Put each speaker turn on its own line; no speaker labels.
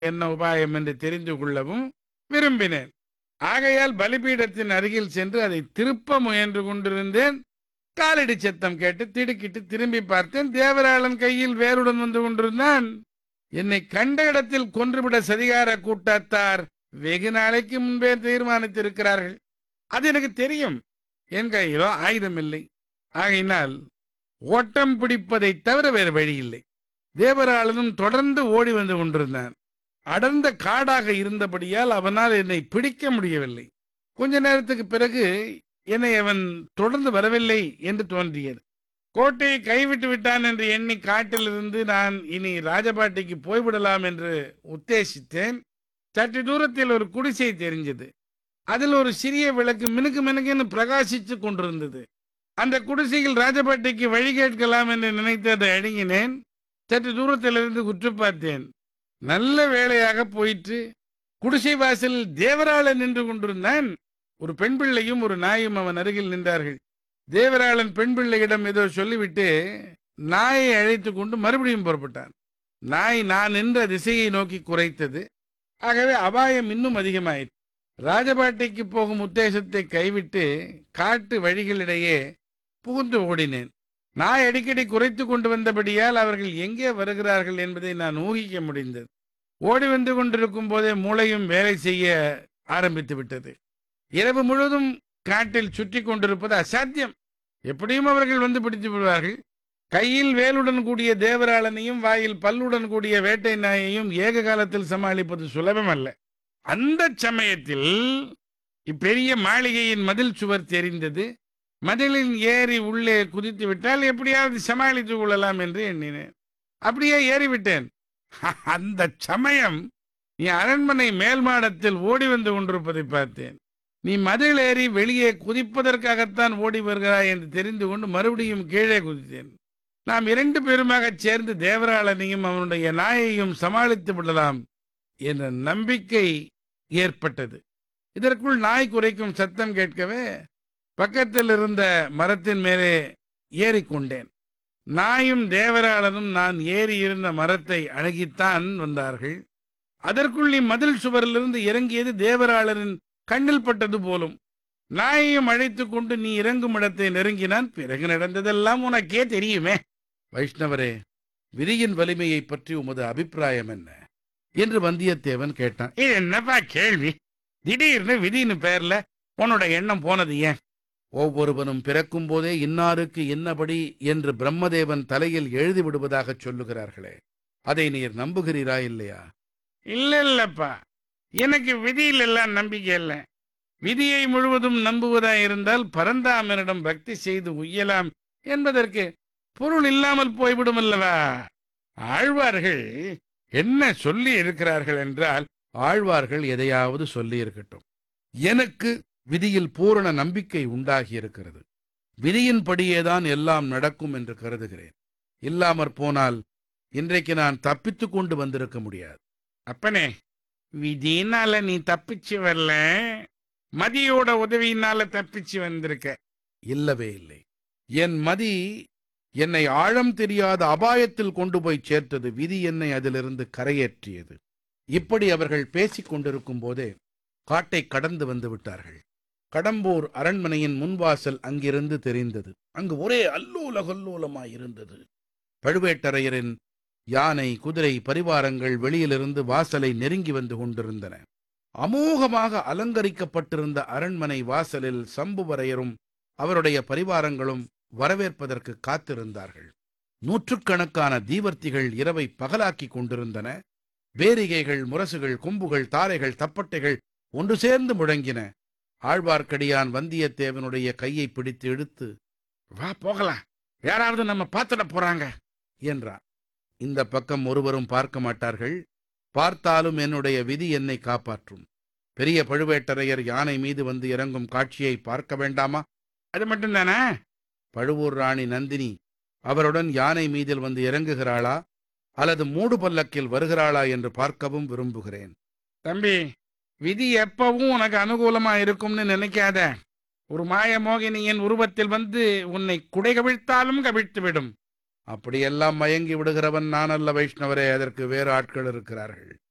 என்ன உபாயம் என்று தெரிந்து கொள்ளவும் விரும்பினேன் ஆகையால் பலிபீடத்தின் அருகில் சென்று அதை திருப்ப முயன்று கொண்டிருந்தேன் காலடி சத்தம் கேட்டு திடுக்கிட்டு திரும்பி பார்த்தேன் தேவராளன் கையில் வேருடன் வந்து கொண்டிருந்தான் என்னை கண்ட இடத்தில் கொன்றுவிட சதிகார கூட்டத்தார் வெகு நாளைக்கு முன்பே தீர்மானித்திருக்கிறார்கள் அது எனக்கு தெரியும் என் கையிலோ ஆயுதம் இல்லை ஆகையினால் ஓட்டம் பிடிப்பதைத் தவிர வேறு வழி இல்லை தேவராளனும் தொடர்ந்து ஓடி வந்து கொண்டிருந்தான் அடர்ந்த காடாக இருந்தபடியால் அவனால் என்னை பிடிக்க முடியவில்லை கொஞ்ச நேரத்துக்கு பிறகு என்னை அவன் தொடர்ந்து வரவில்லை என்று தோன்றியது கோட்டையை கைவிட்டு விட்டான் என்று எண்ணி காட்டிலிருந்து நான் இனி ராஜபாட்டிக்கு போய்விடலாம் என்று உத்தேசித்தேன் சற்று தூரத்தில் ஒரு குடிசை தெரிஞ்சது அதில் ஒரு சிறிய விளக்கு மினுக்கு மினுக்குன்னு பிரகாசித்து கொண்டிருந்தது அந்த குடிசையில் ராஜபாட்டிக்கு வழி கேட்கலாம் என்று நினைத்து அதை அணுகினேன் சற்று தூரத்திலிருந்து உற்று பார்த்தேன் நல்ல வேளையாக போயிற்று குடிசை வாசலில் தேவராளன் நின்று கொண்டிருந்தான் ஒரு பெண் பிள்ளையும் ஒரு நாயும் அவன் அருகில் நின்றார்கள் தேவராளன் பெண் பிள்ளையிடம் ஏதோ சொல்லிவிட்டு நாயை அழைத்து கொண்டு மறுபடியும் புறப்பட்டான் நாய் நான் நின்ற திசையை நோக்கி குறைத்தது ஆகவே அபாயம் இன்னும் அதிகமாயிற்று ராஜபாட்டைக்கு போகும் உத்தேசத்தை கைவிட்டு காட்டு வழிகளிடையே புகுந்து ஓடினேன் நாய் அடிக்கடி குறைத்து கொண்டு வந்தபடியால் அவர்கள் எங்கே வருகிறார்கள் என்பதை நான் ஊகிக்க முடிந்தது ஓடி வந்து கொண்டிருக்கும் போதே மூளையும் வேலை செய்ய ஆரம்பித்து விட்டது இரவு முழுவதும் காட்டில் சுற்றி கொண்டிருப்பது அசாத்தியம் எப்படியும் அவர்கள் வந்து பிடித்து விடுவார்கள் கையில் வேலுடன் கூடிய தேவராளனையும் வாயில் பல்லுடன் கூடிய வேட்டை நாயையும் ஏக காலத்தில் சமாளிப்பது சுலபமல்ல அந்த சமயத்தில் இப்பெரிய மாளிகையின் மதில் சுவர் தெரிந்தது மதிலில் ஏறி உள்ளே குதித்து விட்டால் எப்படியாவது சமாளித்துக் கொள்ளலாம் என்று எண்ணினேன் அப்படியே ஏறிவிட்டேன் அந்த சமயம் நீ அரண்மனை மேல் மாடத்தில் ஓடி வந்து கொண்டிருப்பதை பார்த்தேன் நீ மதில் ஏறி வெளியே குதிப்பதற்காகத்தான் ஓடி வருகிறாய் என்று தெரிந்து கொண்டு மறுபடியும் கீழே குதித்தேன் நாம் இரண்டு பேருமாக சேர்ந்து தேவராளனையும் அவனுடைய நாயையும் சமாளித்து விடலாம் என்ற நம்பிக்கை ஏற்பட்டது இதற்குள் நாய் குறைக்கும் சத்தம் கேட்கவே பக்கத்தில் இருந்த மரத்தின் மேலே ஏறிக்கொண்டேன் நாயும் தேவராளனும் நான் ஏறி இருந்த மரத்தை அணுகித்தான் வந்தார்கள் அதற்குள் நீ மதில் சுவரிலிருந்து இறங்கியது தேவராளரின் கண்ணில் பட்டது போலும் நாயையும் அழைத்து கொண்டு நீ இறங்கும் இடத்தை நெருங்கினான் பிறகு நடந்ததெல்லாம் உனக்கே தெரியுமே வைஷ்ணவரே விதியின் வலிமையை பற்றி உமது அபிப்பிராயம் என்ன என்று வந்தியத்தேவன் கேட்டான் இது என்னப்பா கேள்வி திடீர்னு விதின்னு பேர்ல உன்னோட எண்ணம் போனது ஏன் ஒவ்வொருவனும் பிறக்கும் போதே இன்னாருக்கு இன்னபடி என்று பிரம்மதேவன் தலையில் எழுதி விடுவதாகச் சொல்லுகிறார்களே அதை நீர் நம்புகிறீரா இல்லையா இல்ல இல்லப்பா எனக்கு விதியில் எல்லாம் நம்பிக்கை இல்லை விதியை முழுவதும் நம்புவதா இருந்தால் பரந்தாமனிடம் பக்தி செய்து உய்யலாம் என்பதற்கு பொருள் இல்லாமல் போய்விடும் அல்லவா ஆழ்வார்கள் என்ன சொல்லி இருக்கிறார்கள் என்றால் ஆழ்வார்கள் எதையாவது சொல்லி இருக்கட்டும் எனக்கு விதியில் பூரண நம்பிக்கை உண்டாகி இருக்கிறது விதியின்படியேதான் எல்லாம் நடக்கும் என்று கருதுகிறேன் இல்லாமற் போனால் இன்றைக்கு நான் தப்பித்துக் கொண்டு வந்திருக்க முடியாது அப்பனே விதினால நீ தப்பிச்சு வரல மதியோட உதவியினால தப்பிச்சு வந்திருக்க இல்லவே இல்லை என் மதி என்னை ஆழம் தெரியாத அபாயத்தில் கொண்டு போய் சேர்த்தது விதி என்னை அதிலிருந்து கரையேற்றியது இப்படி அவர்கள் பேசிக் கொண்டிருக்கும் போதே காட்டை கடந்து வந்து விட்டார்கள் கடம்பூர் அரண்மனையின் முன்வாசல் அங்கிருந்து தெரிந்தது அங்கு ஒரே அல்லூல கொல்லூலமாயிருந்தது பழுவேட்டரையரின் யானை குதிரை பரிவாரங்கள் வெளியிலிருந்து வாசலை நெருங்கி வந்து கொண்டிருந்தன அமோகமாக அலங்கரிக்கப்பட்டிருந்த அரண்மனை வாசலில் சம்புவரையரும் அவருடைய பரிவாரங்களும் வரவேற்பதற்கு காத்திருந்தார்கள் நூற்றுக்கணக்கான தீவர்த்திகள் இரவை பகலாக்கிக் கொண்டிருந்தன வேரிகைகள் முரசுகள் கொம்புகள் தாரைகள் தப்பட்டைகள் ஒன்று சேர்ந்து முழங்கின ஆழ்வார்க்கடியான் வந்தியத்தேவனுடைய கையை பிடித்து இழுத்து வா போகலாம் யாராவது நம்ம பார்த்துட போறாங்க என்றார் இந்த பக்கம் ஒருவரும் பார்க்க மாட்டார்கள் பார்த்தாலும் என்னுடைய விதி என்னை காப்பாற்றும் பெரிய பழுவேட்டரையர் யானை மீது வந்து இறங்கும் காட்சியை பார்க்க வேண்டாமா அது மட்டும்தானே பழுவூர் ராணி நந்தினி அவருடன் யானை மீதில் வந்து இறங்குகிறாளா அல்லது மூடு பல்லக்கில் வருகிறாளா என்று பார்க்கவும் விரும்புகிறேன் தம்பி விதி எப்பவும் உனக்கு அனுகூலமா இருக்கும்னு நினைக்காத ஒரு மாய மோகினியின் உருவத்தில் வந்து உன்னை குடை கவிழ்த்தாலும் கவிழ்த்து விடும் அப்படியெல்லாம் மயங்கி விடுகிறவன் நான் அல்ல வைஷ்ணவரே அதற்கு வேறு ஆட்கள் இருக்கிறார்கள்